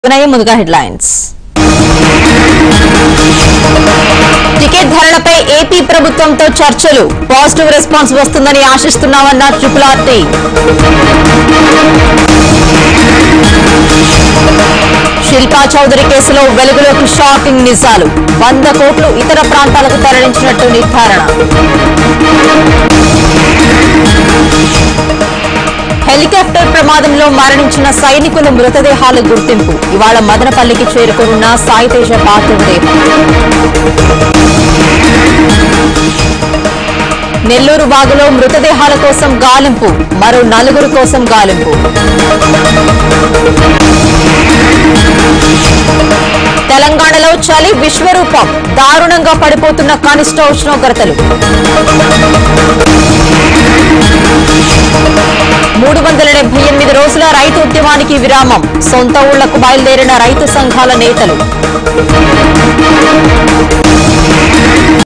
ఉన్నాయి ముందుగా headlines ticket ధరలపై ఏపీ ప్రభుత్వంతో చర్చలు పాజిటివ్ రెస్పాన్స్ వస్తుందని ఆశిస్తున్నామన్న ట్రిపుల్ ఆర్టీ శిల్పా చౌదరి కేసులో వెలుగులోకి షాకింగ్ నిజాలు వంద కోట్లు ఇతర ప్రాంతాలకు తరలించినట్టు నిర్ధారణ హెలికాప్టర్ ప్రమాదంలో మరణించిన సైనికుల మృతదేహాల గుర్తింపు ఇవాళ మదనపల్లికి చేరుకోనున్న సాయితేజ పార్థివ దేహం నెల్లూరు వాగులో మృతదేహాల కోసం గాలింపు మరో నలుగురు కోసం గాలింపు తెలంగాణలో చలి విశ్వరూపం దారుణంగా పడిపోతున్న కనిష్ట ఉష్ణోగ్రతలు మూడు వందల డెబ్బై ఎనిమిది రోజుల రైతు ఉద్యమానికి విరామం సొంత ఊళ్లకు బయలుదేరిన రైతు సంఘాల నేతలు